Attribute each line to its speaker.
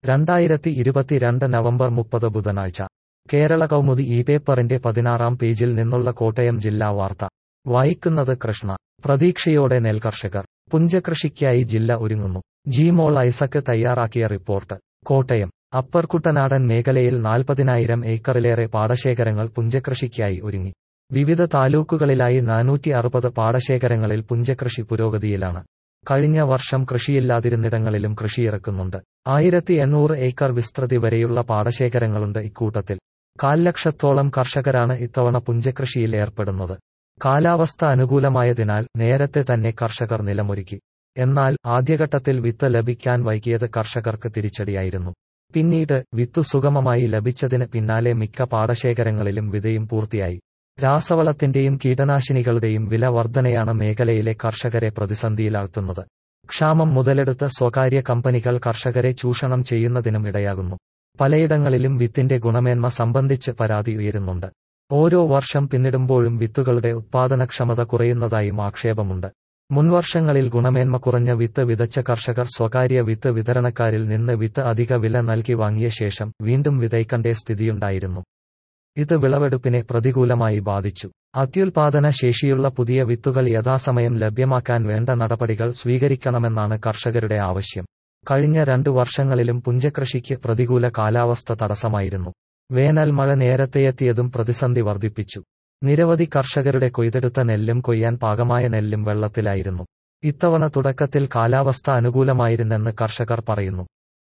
Speaker 1: രണ്ടായിരത്തി ഇരുപത്തിരണ്ട് നവംബർ മുപ്പത് ബുധനാഴ്ച കേരള കൗമുദി ഈ പേപ്പറിന്റെ പതിനാറാം പേജിൽ നിന്നുള്ള കോട്ടയം ജില്ലാ വാർത്ത വായിക്കുന്നത് കൃഷ്ണ പ്രതീക്ഷയോടെ നെൽകർഷകർ പുഞ്ചകൃഷിക്കായി ജില്ല ഒരുങ്ങുന്നു ജിമോൾ ഐസക്ക് തയ്യാറാക്കിയ റിപ്പോർട്ട് കോട്ടയം അപ്പർ കുട്ടനാടൻ മേഖലയിൽ നാൽപ്പതിനായിരം ഏക്കറിലേറെ പാടശേഖരങ്ങൾ പുഞ്ചകൃഷിക്കായി ഒരുങ്ങി വിവിധ താലൂക്കുകളിലായി നാനൂറ്റി അറുപത് പാടശേഖരങ്ങളിൽ പുഞ്ചകൃഷി പുരോഗതിയിലാണ് കഴിഞ്ഞ വർഷം കൃഷിയില്ലാതിരുന്നിടങ്ങളിലും കൃഷിയിറക്കുന്നുണ്ട് ആയിരത്തി എണ്ണൂറ് ഏക്കർ വിസ്തൃതി വരെയുള്ള പാടശേഖരങ്ങളുണ്ട് ഇക്കൂട്ടത്തിൽ കാൽ ലക്ഷത്തോളം കർഷകരാണ് ഇത്തവണ പുഞ്ചകൃഷിയിൽ ഏർപ്പെടുന്നത് കാലാവസ്ഥ അനുകൂലമായതിനാൽ നേരത്തെ തന്നെ കർഷകർ നിലമൊരുക്കി എന്നാൽ ആദ്യഘട്ടത്തിൽ വിത്ത് ലഭിക്കാൻ വൈകിയത് കർഷകർക്ക് തിരിച്ചടിയായിരുന്നു പിന്നീട് വിത്തു സുഗമമായി ലഭിച്ചതിന് പിന്നാലെ മിക്ക പാടശേഖരങ്ങളിലും വിതയും പൂർത്തിയായി രാസവളത്തിന്റെയും കീടനാശിനികളുടെയും വില വർധനയാണ് മേഖലയിലെ കർഷകരെ പ്രതിസന്ധിയിലാഴ്ത്തുന്നത് ക്ഷാമം മുതലെടുത്ത് സ്വകാര്യ കമ്പനികൾ കർഷകരെ ചൂഷണം ചെയ്യുന്നതിനും ഇടയാകുന്നു പലയിടങ്ങളിലും വിത്തിന്റെ ഗുണമേന്മ സംബന്ധിച്ച് പരാതി ഉയരുന്നുണ്ട് ഓരോ വർഷം പിന്നിടുമ്പോഴും വിത്തുകളുടെ ഉത്പാദനക്ഷമത കുറയുന്നതായും ആക്ഷേപമുണ്ട് മുൻവർഷങ്ങളിൽ ഗുണമേന്മ കുറഞ്ഞ വിത്ത് വിതച്ച കർഷകർ സ്വകാര്യ വിത്ത് വിതരണക്കാരിൽ നിന്ന് വിത്ത് അധിക വില നൽകി വാങ്ങിയ ശേഷം വീണ്ടും വിതയ്ക്കണ്ടേ സ്ഥിതിയുണ്ടായിരുന്നു ഇത് വിളവെടുപ്പിനെ പ്രതികൂലമായി ബാധിച്ചു അത്യുൽപാദന ശേഷിയുള്ള പുതിയ വിത്തുകൾ യഥാസമയം ലഭ്യമാക്കാൻ വേണ്ട നടപടികൾ സ്വീകരിക്കണമെന്നാണ് കർഷകരുടെ ആവശ്യം കഴിഞ്ഞ രണ്ടു വർഷങ്ങളിലും പുഞ്ചകൃഷിക്ക് പ്രതികൂല കാലാവസ്ഥ തടസ്സമായിരുന്നു വേനൽ മഴ നേരത്തെയെത്തിയതും പ്രതിസന്ധി വർദ്ധിപ്പിച്ചു നിരവധി കർഷകരുടെ കൊയ്തെടുത്ത നെല്ലും കൊയ്യാൻ പാകമായ നെല്ലും വെള്ളത്തിലായിരുന്നു ഇത്തവണ തുടക്കത്തിൽ കാലാവസ്ഥ അനുകൂലമായിരുന്നെന്ന് കർഷകർ പറയുന്നു